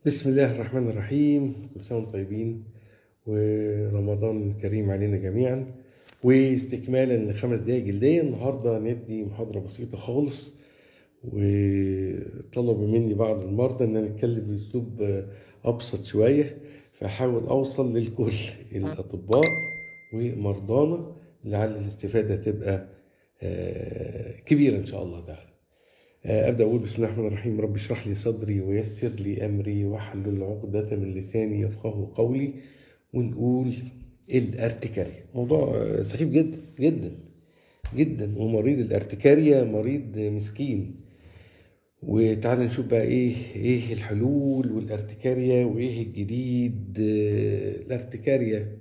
بسم الله الرحمن الرحيم كل سنة وانتم طيبين ورمضان كريم علينا جميعا واستكمالا لخمس دقايق جلدية النهاردة ندي محاضرة بسيطة خالص وطلبوا مني بعض المرضى ان انا اتكلم باسلوب ابسط شوية فاحاول اوصل للكل الاطباء ومرضانا لعل الاستفادة تبقى آه، كبيرة ان شاء الله تعالى أبدأ أقول بسم الله الرحمن الرحيم رب اشرح لي صدري ويسر لي أمري واحلل عقدة من لساني يفقه قولي ونقول الارتكارية موضوع سخيف جدا جدا جدا ومريض الارتكارية مريض مسكين وتعال نشوف بقى ايه ايه الحلول والارتكارية وايه الجديد الارتكارية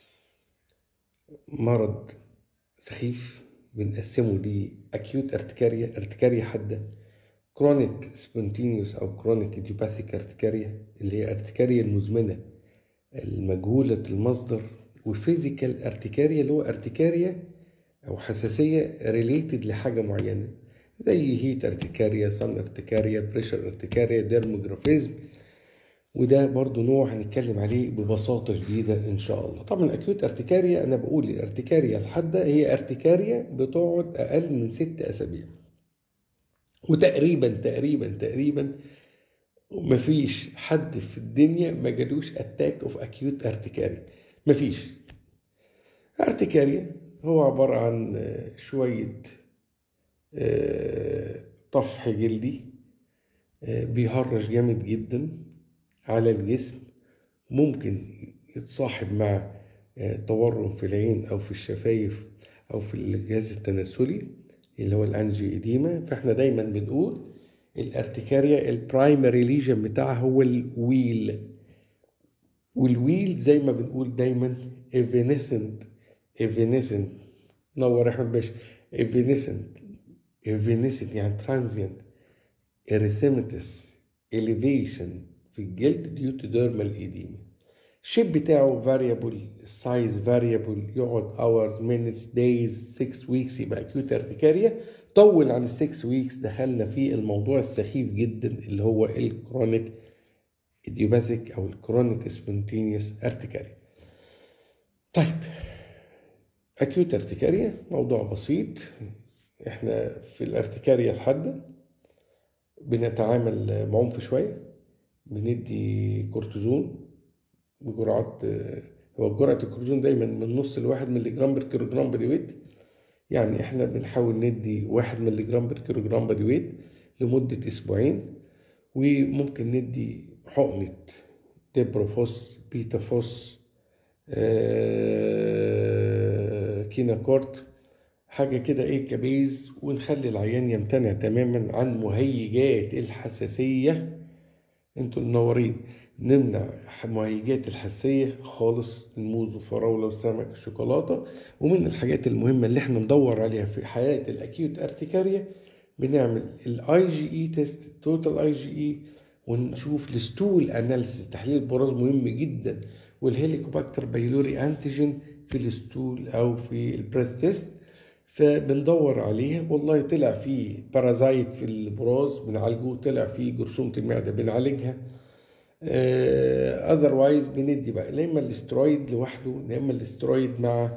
مرض سخيف بنقسمه لاكيوت ارتكاريا ارتكاريا حاده كرونيك سبونتينيوس او كرونيك ايديوباثيك ارتكاريا اللي هي ارتكاريا المزمنه المجهوله المصدر وفيزيكال ارتكاريا اللي هو ارتكاريا او حساسيه ريليتد لحاجه معينه زي هيت ارتكاريا سن ارتكاريا بريشر ارتكاريا ديرموجرافيزم وده برضو نوع هنتكلم عليه ببساطة شديدة إن شاء الله طبعا الأكيوت ارتكاريا أنا بقول الارتكاريا الحادة هي ارتكاريا بتقعد أقل من ست أسابيع وتقريبا تقريبا تقريبا مفيش حد في الدنيا ما جالوش اتاك اوف اكيوت ارتكاريا مفيش ارتكاريا هو عبارة عن شوية طفح جلدي بيهرش جامد جدا على الجسم ممكن يتصاحب مع تورم في العين او في الشفايف او في الجهاز التناسلي اللي هو الانجي اديما فاحنا دايما بنقول الارتكاريا البرايمري ليجن بتاعها هو الويل والويل زي ما بنقول دايما ايفينيسنت ايفينيسنت نور احمد باشا ايفينيسنت ايفينيسنت يعني ترانزيانت اريثيمتس elevation في الجلد ديو تو ديرمال ايديما الشيب بتاعه فاريبل السايز فاريبل يقعد hours minutes days 6 weeks يبقى acute ارتكاريا طول عن ال 6 ويكس دخلنا في الموضوع السخيف جدا اللي هو الكرونيك ايديوباثيك او الكرونيك سبونتينيوس ارتكاريا طيب اكيوت ارتكاريا موضوع بسيط احنا في الارتكاريا الحاده بنتعامل بعنف شويه بندي كورتيزون بجرعات هو جرعة الكورتيزون دايما من نص لواحد ملي جرام بر كيلو جرام بدي ويت يعني احنا بنحاول ندي واحد ملي جرام بر كيلو جرام بدي ويت لمدة أسبوعين وممكن ندي حقنة تبروفوس بيتافوس آه كيناكورت حاجة كده ايه كبيز ونخلي العيان يمتنع تماما عن مهيجات الحساسية انتوا المنورين نمنع مهيجات الحساسية خالص الموز والفراولة والسمك الشوكولاتة ومن الحاجات المهمة اللي احنا ندور عليها في حياة الأكيوت ارتكاريا بنعمل الاي جي اي تيست توتال اي جي اي ونشوف الستول اناليسيس تحليل البراز مهم جدا والهيليكوباكتر بايلوري انتيجين في الستول او في البريث تيست فبندور عليها والله طلع فيه بارازايت في البراز بنعالجه طلع فيه جرثومة المعدة بنعالجها اذروايز بندي بقى لا اما الاسترويد لوحده لا اما الاسترويد مع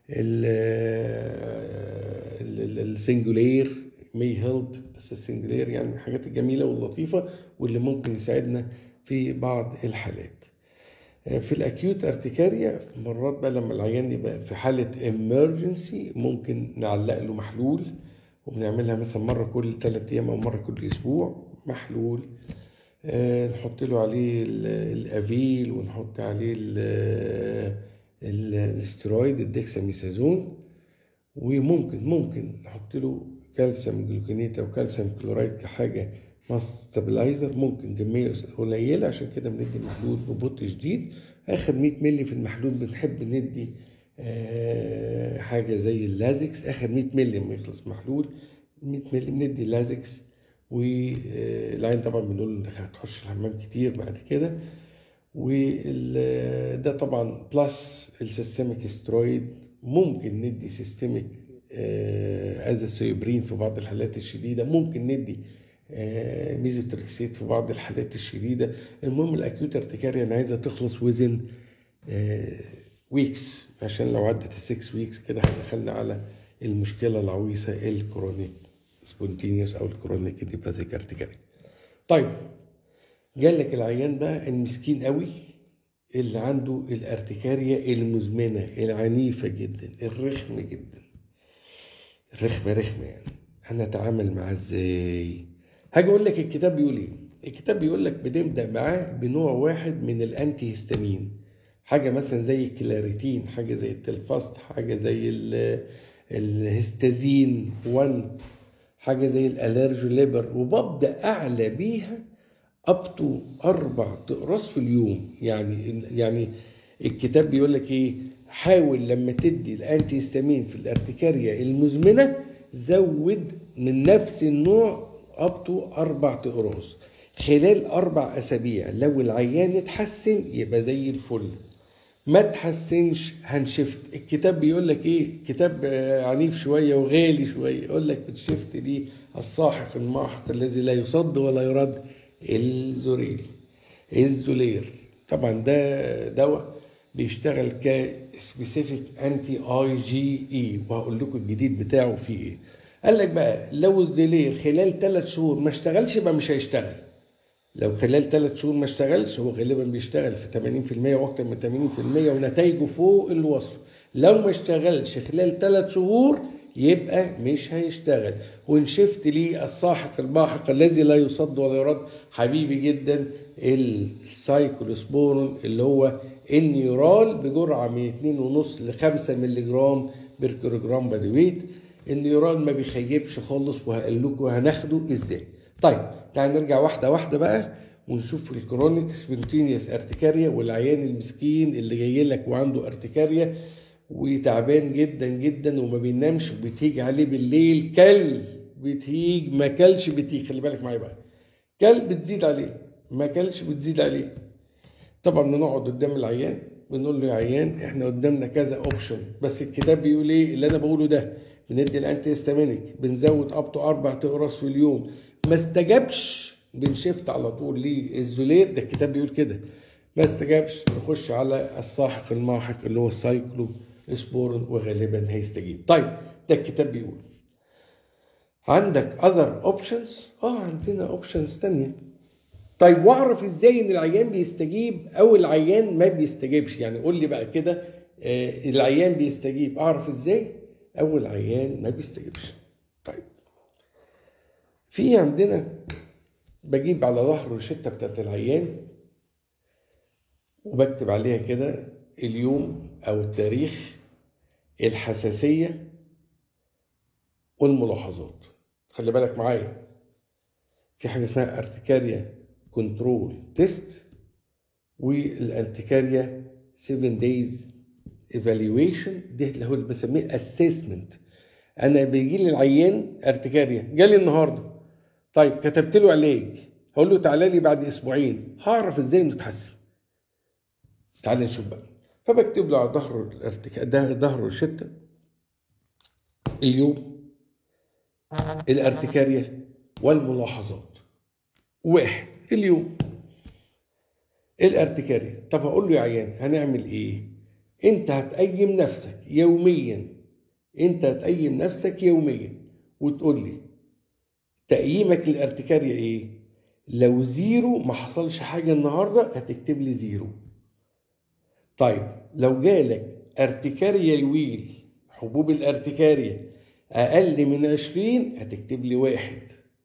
السنجولير مي هيلب بس السنجولير يعني من الحاجات الجميله واللطيفه واللي ممكن يساعدنا في بعض الحالات في الاكيوت ارتكاريا مرات بقى لما العيان يبقى في حاله امرجنسي ممكن نعلق له محلول وبنعملها مثلا مره كل ثلاث ايام او مره كل اسبوع محلول أه نحط له عليه الافيل ونحط عليه الاسترويد الدكساميثازون وممكن ممكن نحط له كالسيوم جلوكونيت او كالسيوم كلورايد كحاجه ماس ستابلايزر ممكن كميه قليله عشان كده بندي محلول ببطء شديد اخر 100 مللي في المحلول بنحب ندي أه حاجه زي اللازكس اخر 100 مللي لما يخلص محلول 100 مللي بندي لازكس والعين طبعا بنقول هتخش الحمام كتير بعد كده وده طبعا بلس السيستميك سترويد ممكن ندي سيستميك ازاسيوبرين في بعض الحالات الشديده ممكن ندي آه، ميزوتريكسيت في بعض الحالات الشديده المهم الاكيوت ارتكاريا انا عايزها تخلص وزن ويكس عشان لو عدت السكس ويكس كده هندخلنا على المشكله العويصه الكرونيك سبونتينيوس او الكرونيك ايديوباثيك ارتكاريا طيب جالك العيان بقى المسكين قوي اللي عنده الارتكاريا المزمنه العنيفه جدا الرخمه جدا الرخمه رخمه يعني هنتعامل معاه ازاي هاجي اقول لك الكتاب بيقول ايه الكتاب بيقول لك بنبدا معاه بنوع واحد من الانتي هيستامين حاجه مثلا زي الكلاريتين حاجه زي التلفاست حاجه زي ال- الهستازين 1 حاجه زي الالرجو ليبر وببدا اعلى بيها اب تو اربع اقراص في اليوم يعني يعني الكتاب بيقول لك ايه حاول لما تدي الانتي هيستامين في الارتكاريا المزمنه زود من نفس النوع اب تو اربع اقراص خلال اربع اسابيع لو العيان اتحسن يبقى زي الفل ما تحسنش هنشفت الكتاب بيقول لك ايه كتاب آه، عنيف شويه وغالي شويه يقول لك بتشفت دي الساحق الماحق الذي لا يصد ولا يرد الزوريل الزولير طبعا ده دواء بيشتغل كسبيسيفيك انتي اي جي اي وهقول لكم الجديد بتاعه فيه ايه قال لك بقى لو الزولير خلال ثلاث شهور ما اشتغلش يبقى مش هيشتغل لو خلال ثلاث شهور ما اشتغلش هو غالبا بيشتغل في 80% واكتر من 80% ونتائجه فوق الوصف لو ما اشتغلش خلال ثلاث شهور يبقى مش هيشتغل ونشفت ليه الساحق الباحق الذي لا يصد ولا يرد حبيبي جدا السايكلوسبورون اللي هو النيورال بجرعه من 2.5 ل 5 مللي جرام بير كيلوجرام بادي ويت النيورال ما بيخيبش خالص وهقول لكم هناخده ازاي طيب تعال نرجع واحده واحده بقى ونشوف الكرونيك سبونتينيوس ارتكاريا والعيان المسكين اللي جاي لك وعنده ارتكاريا وتعبان جدا جدا وما بينامش وبتيجي عليه بالليل كل بتهيج ما كلش بتيجي خلي بالك معايا بقى كل بتزيد عليه ما كلش بتزيد عليه طبعا بنقعد قدام العيان بنقول له يا عيان احنا قدامنا كذا اوبشن بس الكتاب بيقول ايه اللي انا بقوله ده بندي الانتي هيستامينيك بنزود اب تو اربع اقراص في اليوم ما استجابش بنشفت على طول للزولير ده الكتاب بيقول كده ما استجابش نخش على الساحق الماحق اللي هو السايكلو سبورن وغالبا هيستجيب طيب ده الكتاب بيقول عندك other options اه عندنا اوبشنز تانية طيب واعرف ازاي ان العيان بيستجيب او العيان ما بيستجيبش يعني قول لي بقى كده آه العيان بيستجيب اعرف ازاي او العيان ما بيستجيبش طيب في عندنا بجيب على ظهر الروشته بتاعت العيان وبكتب عليها كده اليوم او التاريخ الحساسيه والملاحظات خلي بالك معايا في حاجه اسمها ارتكاريا كنترول تيست والارتكاريا 7 دايز ايفالويشن ده اللي هو اللي بسميه اسسمنت انا بيجي لي العيان ارتكاريا جالي النهارده طيب كتبت له علاج هقول له تعالى لي بعد اسبوعين هعرف ازاي انه اتحسن تعال نشوف بقى فبكتب له على ظهر الارتكا ده ظهر الشتة اليوم الارتكاريا والملاحظات واحد اليوم الارتكاريا طب هقول له يا عيان هنعمل ايه انت هتقيم نفسك يوميا انت هتقيم نفسك يوميا وتقول لي تقييمك للارتكاريا ايه لو زيرو ما حصلش حاجه النهارده هتكتب لي زيرو طيب لو جالك ارتكاريا الويل حبوب الارتكاريا اقل من 20 هتكتب لي واحد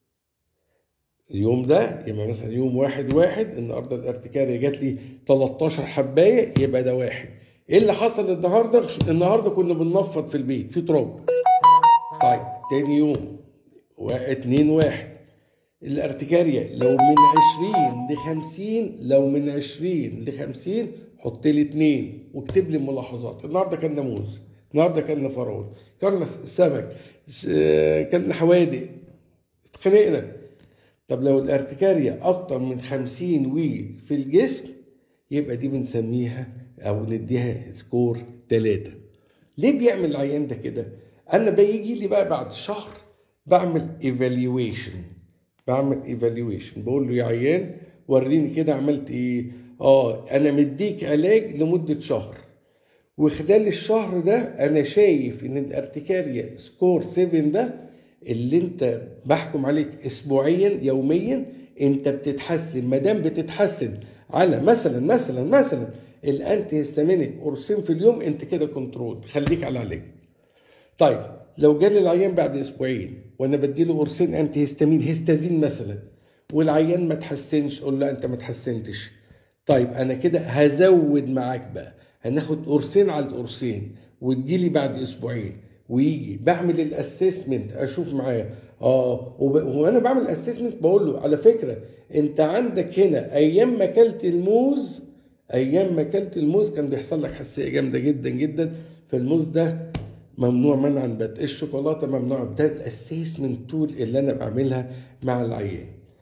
اليوم ده يبقى مثلا يوم واحد واحد النهارده الارتكاريا جات لي 13 حبايه يبقى ده واحد ايه اللي حصل النهارده النهارده كنا بننفض في البيت في تراب طيب تاني يوم اتنين واحد الارتكاريا لو من 20 ل 50 لو من 20 ل 50 حط لي اتنين واكتب لي ملاحظات النهارده كان موز النهارده كان فراوله كان سمك كان حوادق اتخانقنا طب لو الارتكاريا اكتر من 50 ويل في الجسم يبقى دي بنسميها او نديها سكور 3 ليه بيعمل العيان ده كده انا بيجي لي بقى بعد شهر بعمل ايفالويشن بعمل ايفالويشن بقول له يا عيان وريني كده عملت ايه اه انا مديك علاج لمده شهر وخلال الشهر ده انا شايف ان الارتكاريا سكور 7 ده اللي انت بحكم عليك اسبوعيا يوميا انت بتتحسن ما دام بتتحسن على مثلا مثلا مثلا الانتي هيستامينيك قرصين في اليوم انت كده كنترول خليك على علاج طيب لو جالي العيان بعد اسبوعين وانا بديله قرصين انتي هيستامين هيستازين مثلا والعيان ما تحسنش قول له انت ما تحسنتش طيب انا كده هزود معاك بقى هناخد قرصين على القرصين وتجيلي بعد اسبوعين ويجي بعمل الاسسمنت اشوف معاه اه وب... وانا بعمل الاسسمنت بقول له على فكره انت عندك هنا ايام ما اكلت الموز ايام ما اكلت الموز كان بيحصل لك حساسيه جامده جدا جدا فالموز ده ممنوع منعا بات الشوكولاته ممنوع ده الاسسمنت تول اللي انا بعملها مع العيان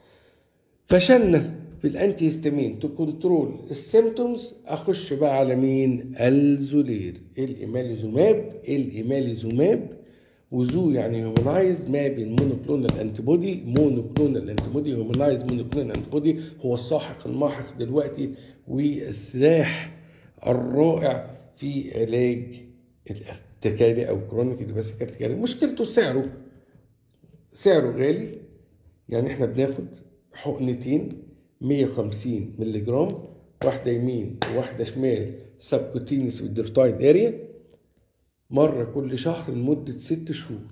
فشلنا في الانتي هيستامين تو كنترول السيمتومز اخش بقى على مين الزولير الايماليزوماب الايماليزوماب وزو يعني هيومنايز ما بين مونوكلونال انتي بودي مونوكلونال انتي بودي هيومنايز مونوكلونال انتي بودي هو الساحق الماحق دلوقتي والسلاح الرائع في علاج الارتكاري او كرونيك الباسيك ارتكاري مشكلته سعره سعره غالي يعني احنا بناخد حقنتين 150 مللي جرام واحده يمين وواحده شمال سبكوتينيس بالدرتايد اريا مره كل شهر لمده ست شهور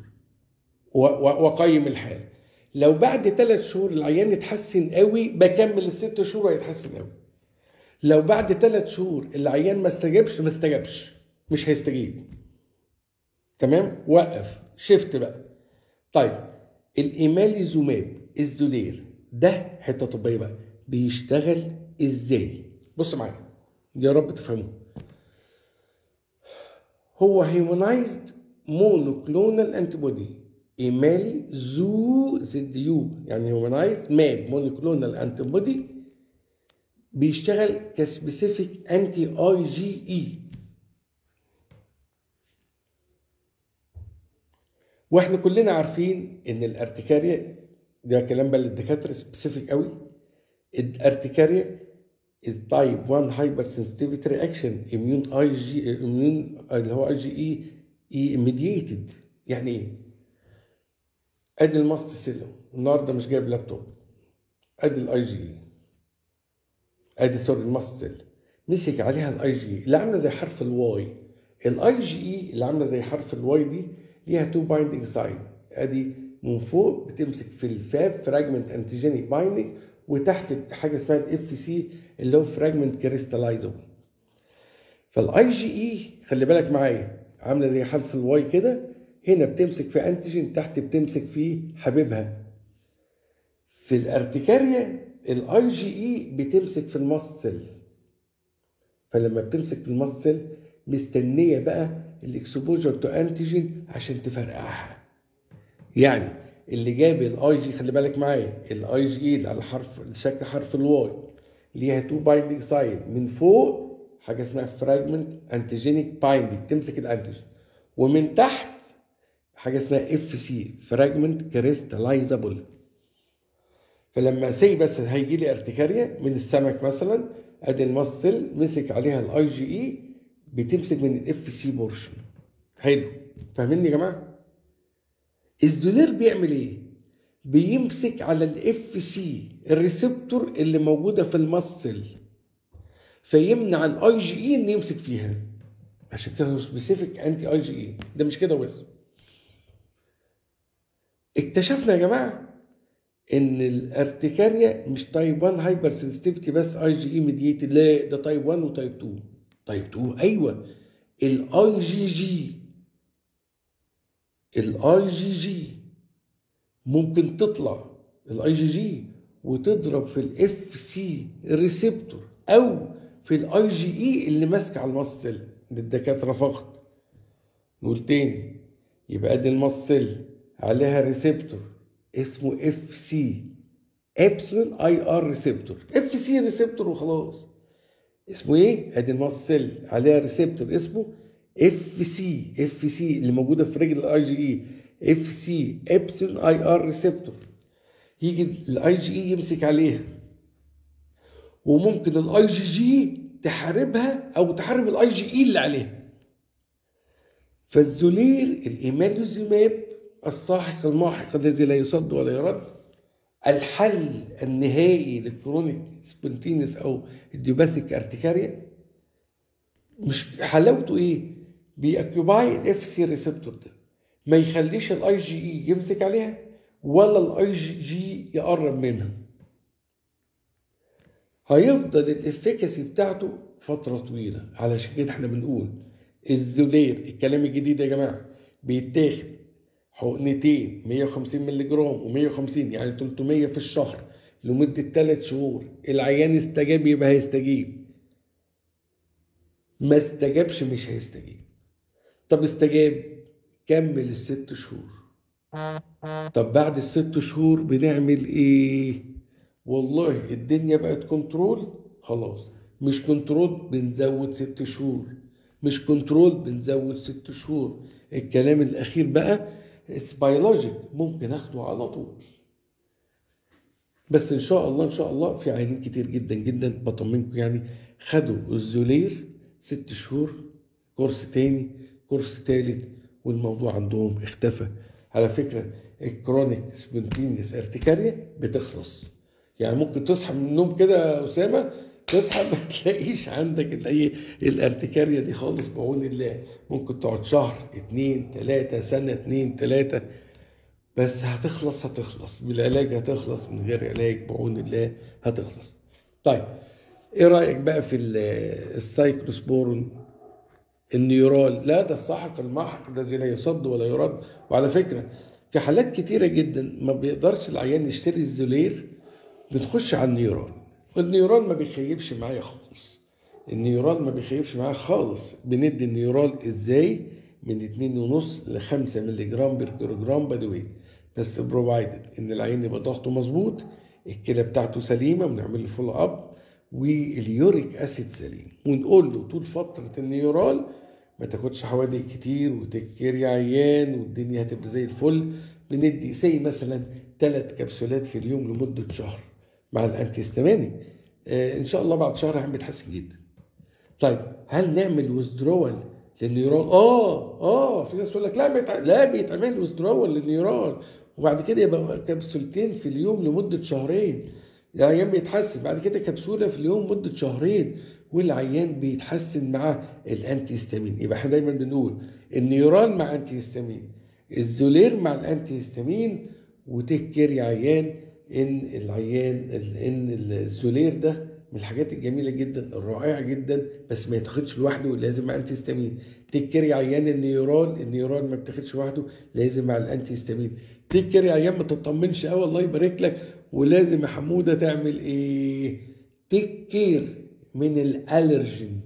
واقيم الحال لو بعد ثلاث شهور العيان اتحسن قوي بكمل الست شهور هيتحسن قوي لو بعد ثلاث شهور العيان ما استجابش ما استجابش مش هيستجيب تمام وقف شفت بقى طيب الايماليزوماب الزولير ده حته طبيه بقى بيشتغل ازاي بص معايا يا رب تفهموا هو هيمونايزد مونوكلونال انتي بودي ايمالي زو زد يو يعني هيمونايزد ماب مونوكلونال انتي بودي بيشتغل كسبيسيفيك انتي اي جي اي واحنا كلنا عارفين ان الارتكاريا ده كلام بقى للدكاتره سبيسيفيك قوي الارتكاريا is type 1 hypersensitivity reaction immune IG immune اللي هو اي جي اي اي mediated يعني ايه؟ ادي الماست سيل النهارده مش جايب لابتوب ادي الاي جي اي ادي سوري الماست سيل مسك عليها الاي جي اي اللي عامله زي حرف الواي الاي جي اي اللي عامله زي حرف الواي دي ليها تو بايندنج سايد ادي من فوق بتمسك في الفاب فراجمنت انتيجينيك بايندنج وتحت حاجه اسمها الاف سي اللي هو فراجمنت كريستالايزابل فالاي جي اي خلي بالك معايا عامله زي حرف الواي كده هنا بتمسك في انتيجين تحت بتمسك في حبيبها في الارتكاريا الاي جي اي بتمسك في المصل فلما بتمسك في المصل مستنيه بقى الاكسبوجر تو انتيجين عشان تفرقعها يعني اللي جاب الاي جي خلي بالك معايا الاي جي اللي على حرف شكل حرف الواي ليها تو بايندنج سايد من فوق حاجه اسمها فراجمنت انتيجينيك بايندنج تمسك الانتيجين ومن تحت حاجه اسمها اف سي فراجمنت كريستالايزابل فلما سي بس هيجي لي ارتكاريا من السمك مثلا ادي المصل مسك عليها الاي جي اي بتمسك من الاف سي بورشن حلو فاهميني يا جماعه الزولير بيعمل ايه بيمسك على الاف سي الريسبتور اللي موجوده في المصل فيمنع الاي جي اي انه يمسك فيها عشان كده سبيسيفيك انتي اي جي اي ده مش كده بس اكتشفنا يا جماعه ان الارتكاريا مش تايب 1 هايبر سنسيتيفيتي بس اي جي اي ميديتد لا ده تايب 1 وتايب 2 تايب 2 ايوه الاي جي جي الاي جي جي ممكن تطلع الاي جي جي وتضرب في الاف سي ريسبتور او في الاي جي اي اللي ماسكه على المصل للدكاتره فقط نقول تاني يبقى ادي المصل عليها ريسبتور اسمه اف سي ابسلون اي ار ريسبتور اف سي ريسبتور وخلاص اسمه ايه ادي المصل عليها ريسبتور اسمه اف سي اف سي اللي موجوده في رجل الاي جي اي اف سي ابسلون اي ار ريسبتور يجي الاي جي اي يمسك عليها وممكن الاي جي جي تحاربها او تحارب الاي جي اي اللي عليها فالزولير الايمانوزيماب الساحق الماحق الذي لا يصد ولا يرد الحل النهائي للكرونيك سبونتينس او الديوباثيك ارتكاريا مش حلاوته ايه؟ بيأكيوباي الاف سي ريسبتور ده ما يخليش الاي جي اي يمسك عليها ولا الاي جي جي يقرب منها هيفضل الافكاسي بتاعته فتره طويله علشان كده احنا بنقول الزولير الكلام الجديد يا جماعه بيتاخد حقنتين 150 مللي جرام و150 يعني 300 في الشهر لمده 3 شهور العيان استجاب يبقى هيستجيب ما استجابش مش هيستجيب طب استجاب كمل الست شهور طب بعد الست شهور بنعمل ايه والله الدنيا بقت كنترول خلاص مش كنترول بنزود ست شهور مش كنترول بنزود ست شهور الكلام الاخير بقى بيولوجيك ممكن اخده على طول بس ان شاء الله ان شاء الله في عيانين كتير جدا جدا بطمنكم يعني خدوا الزولير ست شهور كورس تاني كورس تالت والموضوع عندهم اختفى على فكرة الكرونيك سبونتينيوس ارتكاريا بتخلص يعني ممكن تصحى من النوم كده يا أسامة تصحى ما تلاقيش عندك الايه الارتكاريا دي خالص بعون الله ممكن تقعد شهر اتنين تلاتة سنة اتنين تلاتة بس هتخلص هتخلص بالعلاج هتخلص من غير علاج بعون الله هتخلص طيب ايه رايك بقى في السايكلوسبورون النيورال لا ده الساحق الماحق الذي لا يصد ولا يرد وعلى فكره في حالات كتيره جدا ما بيقدرش العيان يشتري الزولير بنخش على النيورال والنيورال ما بيخيبش معايا خالص النيورال ما بيخيبش معايا خالص بندي النيورال ازاي من اتنين ونص لخمسة مللي جرام بير جرام بدوي بس بروفايدد ان العين يبقى ضغطه مظبوط الكلى بتاعته سليمه بنعمل له فول اب واليوريك اسيد سليم ونقول له طول فتره النيورال ما تاخدش حوادق كتير وتكير عيان والدنيا هتبقى زي الفل بندي زي مثلا ثلاث كبسولات في اليوم لمده شهر مع الانتي هيستامينيك آه ان شاء الله بعد شهر هعمل بيتحسن جدا طيب هل نعمل ويزدرول للنيورال اه اه في ناس تقول لك لا بيتع... لا بيتعمل ويزدرول للنيورال وبعد كده يبقى كبسولتين في اليوم لمده شهرين العيان بيتحسن بعد كده كبسوله في اليوم مده شهرين والعيان بيتحسن مع الانتي هيستامين يبقى احنا دايما بنقول النيورال مع انتي هيستامين الزولير مع الانتي هيستامين وتكر يا عيان ان العيان ان الزولير ده من الحاجات الجميله جدا الرائعه جدا بس ما يتاخدش لوحده لازم مع انتي هيستامين تكر يا عيان النيورال النيورال ما بتاخدش لوحده لازم مع الانتي هيستامين تكر يا عيان ما تطمنش قوي الله يبارك لك ولازم يا حموده تعمل ايه تيك كير من الالرجين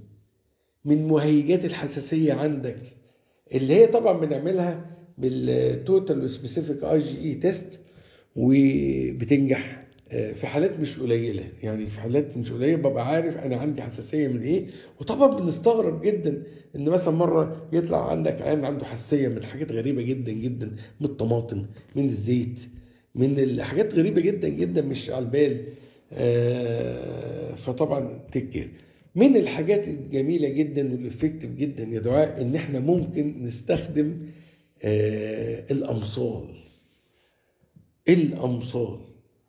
من مهيجات الحساسيه عندك اللي هي طبعا بنعملها بالتوتال سبيسيفيك اي جي اي تيست وبتنجح في حالات مش قليله يعني في حالات مش قليله ببقى عارف انا عندي حساسيه من ايه وطبعا بنستغرب جدا ان مثلا مره يطلع عندك عيان عنده حساسيه من حاجات غريبه جدا جدا من الطماطم من الزيت من الحاجات غريبه جدا جدا مش على البال آه فطبعا تكير من الحاجات الجميله جدا والافكتيف جدا يا دعاء ان احنا ممكن نستخدم آه الامصال الامصال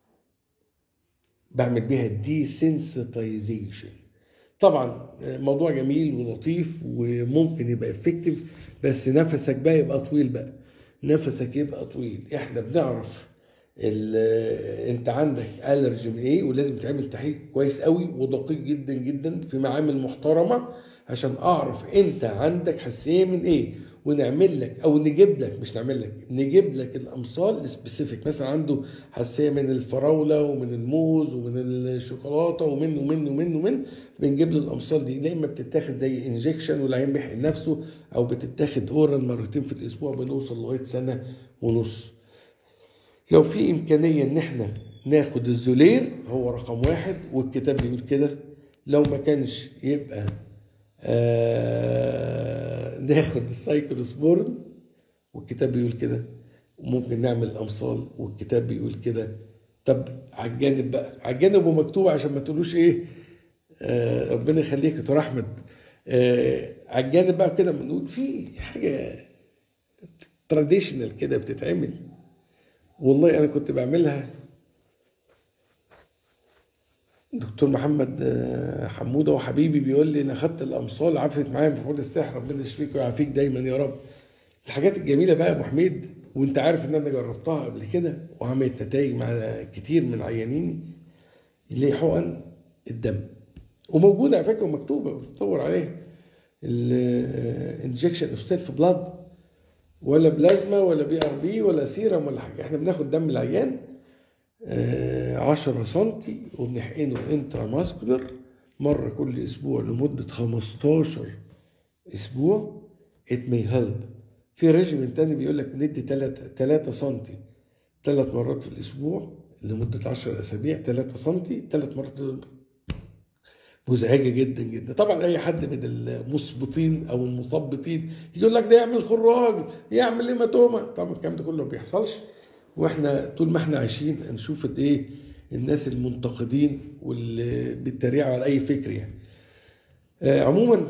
بعمل بيها ديسنسيتايزيشن طبعا موضوع جميل ولطيف وممكن يبقى افكتيف بس نفسك بقى يبقى طويل بقى نفسك يبقى طويل احنا بنعرف انت عندك الرجي من ايه ولازم تعمل تحليل كويس قوي ودقيق جدا جدا في معامل محترمه عشان اعرف انت عندك حساسيه من ايه ونعمل لك او نجيب لك مش نعمل لك نجيب لك الامصال السبيسيفيك مثلا عنده حساسيه من الفراوله ومن الموز ومن الشوكولاته ومن ومن ومن ومن بنجيب له الامصال دي يا اما بتتاخد زي انجكشن والعيان بيحقن نفسه او بتتاخد اورال مرتين في الاسبوع بنوصل لغايه سنه ونص لو في امكانيه ان احنا ناخد الزولير هو رقم واحد والكتاب بيقول كده لو ما كانش يبقى آه ناخد السايكلوسبورن والكتاب بيقول كده وممكن نعمل امصال والكتاب بيقول كده طب على الجانب بقى على الجانب ومكتوب عشان ما تقولوش ايه آه ربنا يخليك يا دكتور احمد آه على الجانب بقى كده بنقول في حاجه تراديشنال كده بتتعمل والله انا كنت بعملها دكتور محمد آه، حموده وحبيبي بيقول لي انا خدت الامصال عفت معايا من فضل السحر ربنا يشفيك ويعافيك دايما يا رب الحاجات الجميله بقى يا ابو حميد وانت عارف ان انا جربتها قبل كده وعملت نتائج مع كتير من عيانيني اللي هي حقن الدم وموجوده على فكره ومكتوبه بتدور عليها الانجكشن اوف سيلف بلاد ولا بلازما ولا بي ار بي ولا سيرم ولا حاجه احنا بناخد دم العيان آه، 10 سنتي وبنحقنه انترا ماسكولر مره كل اسبوع لمده 15 اسبوع it may help في ريجيمنت تاني بيقول لك بندي 3 3 سنتي ثلاث مرات في الاسبوع لمده 10 اسابيع 3 سنتي ثلاث مرات مزعجه جدا جدا طبعا اي حد من المثبطين او المثبطين يقول لك ده يعمل خراج يعمل هيماتوما طبعا الكلام ده كله ما بيحصلش واحنا طول ما احنا عايشين هنشوف قد ايه الناس المنتقدين واللي بيتريقوا على اي فكر يعني آه عموما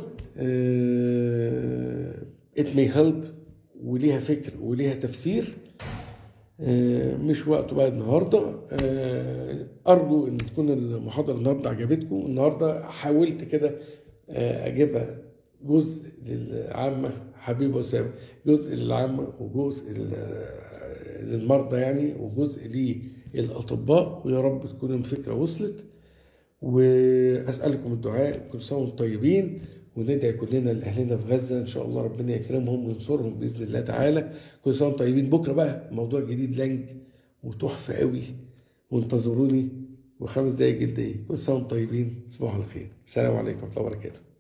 آه it may help وليها فكر وليها تفسير آه، مش وقته بقى النهارده آه، ارجو ان تكون المحاضره النهارده عجبتكم النهارده حاولت كده آه، اجيبها جزء للعامه حبيب اسامه جزء للعامه وجزء لل- للمرضى يعني وجزء للاطباء ويا رب تكون الفكره وصلت واسالكم الدعاء كل سنه وانتم طيبين وندعي كلنا لاهلنا في غزه ان شاء الله ربنا يكرمهم وينصرهم باذن الله تعالى كل سنه وانتم طيبين بكره بقى موضوع جديد لانج وتحفه قوي وانتظروني وخمس دقايق جلديه كل سنه وانتم طيبين تصبحوا على خير السلام عليكم ورحمه الله وبركاته